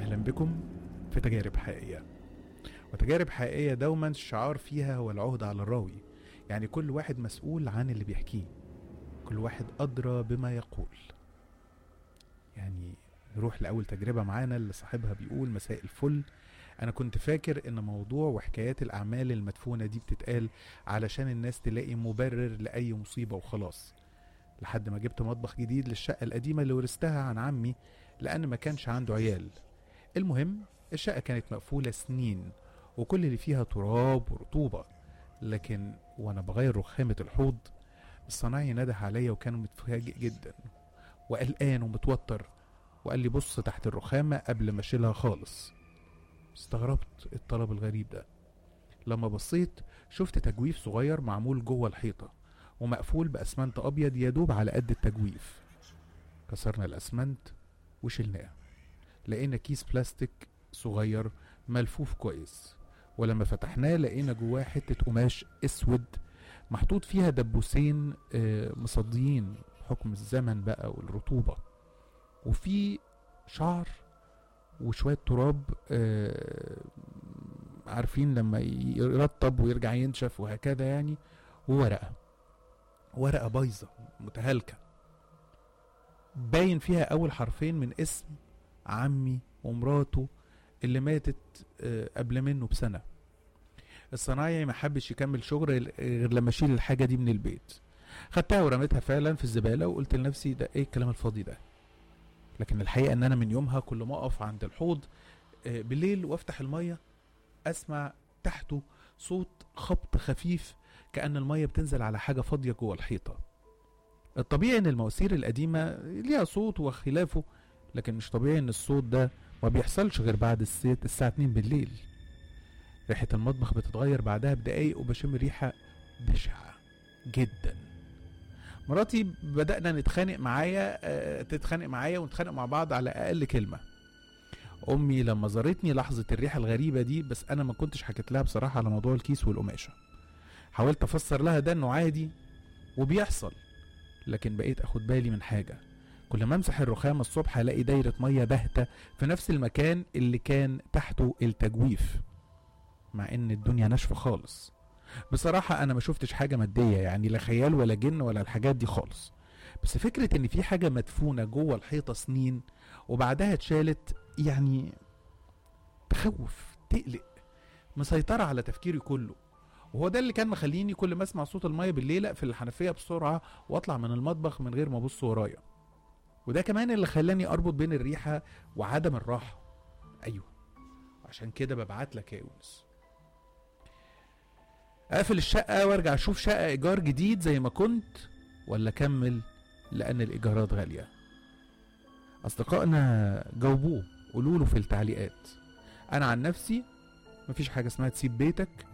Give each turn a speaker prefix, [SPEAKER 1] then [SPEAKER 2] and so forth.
[SPEAKER 1] أهلا بكم في تجارب حقيقية وتجارب حقيقية دوما الشعار فيها هو العهد على الراوي يعني كل واحد مسؤول عن اللي بيحكيه كل واحد أدرى بما يقول يعني نروح لأول تجربة معانا اللي صاحبها بيقول مساء الفل أنا كنت فاكر إن موضوع وحكايات الأعمال المدفونة دي بتتقال علشان الناس تلاقي مبرر لأي مصيبة وخلاص لحد ما جبت مطبخ جديد للشقة القديمة اللي ورثتها عن عمي لأن ما كانش عنده عيال المهم الشقة كانت مقفولة سنين وكل اللي فيها تراب ورطوبة لكن وأنا بغير رخامة الحوض الصنايعي نده عليا وكان متفاجئ جدا وقلقان ومتوتر وقال لي بص تحت الرخامة قبل ما اشيلها خالص استغربت الطلب الغريب ده لما بصيت شفت تجويف صغير معمول جوه الحيطة ومقفول بأسمنت أبيض يدوب على قد التجويف كسرنا الأسمنت وشلناه لقينا كيس بلاستيك صغير ملفوف كويس ولما فتحناه لقينا جواه حتة قماش اسود محطوط فيها دبوسين آه، مصديين بحكم الزمن بقى والرطوبة وفي شعر وشوية تراب آه، عارفين لما يرطب ويرجع ينشف وهكذا يعني وورقة ورقة بايظة متهالكة باين فيها أول حرفين من اسم عمي ومراته اللي ماتت آه، قبل منه بسنة الصنايعي ما حبش يكمل شغل غير لما اشيل الحاجة دي من البيت خدتها ورميتها فعلا في الزبالة وقلت لنفسي ده ايه الكلام الفاضي ده لكن الحقيقة ان انا من يومها كل ما اقف عند الحوض آه، بالليل وافتح المية اسمع تحته صوت خبط خفيف كأن المية بتنزل على حاجة فاضية جوه الحيطة الطبيعي ان المواسير القديمة ليها صوت وخلافه لكن مش طبيعي ان الصوت ده ما بيحصلش غير بعد الساعة الساعة 2 بالليل ريحة المطبخ بتتغير بعدها بدقايق وبشم ريحة بشعة جدا مراتي بدأنا نتخانق معايا آه، تتخانق معايا ونتخانق مع بعض على أقل كلمة أمي لما زارتني لحظة الريحة الغريبة دي بس أنا ما كنتش حكيت لها بصراحة على موضوع الكيس والقماشة حاولت أفسر لها ده إنه عادي وبيحصل لكن بقيت أخد بالي من حاجة كل ما امسح الرخامة الصبح الاقي دايرة مية باهتة في نفس المكان اللي كان تحته التجويف مع ان الدنيا ناشفة خالص بصراحة انا ما شفتش حاجة مادية يعني لا خيال ولا جن ولا الحاجات دي خالص بس فكرة ان في حاجة مدفونة جوه الحيطة سنين وبعدها اتشالت يعني تخوف تقلق مسيطرة على تفكيري كله وهو ده اللي كان مخليني كل ما اسمع صوت المية بالليل اقفل الحنفية بسرعة واطلع من المطبخ من غير ما ابص ورايا وده كمان اللي خلاني اربط بين الريحه وعدم الراحه ايوه عشان كده ببعت لك يا يونس اقفل الشقه وارجع اشوف شقه ايجار جديد زي ما كنت ولا اكمل لان الايجارات غاليه اصدقائنا جاوبوه قولوا له في التعليقات انا عن نفسي مفيش حاجه اسمها تسيب بيتك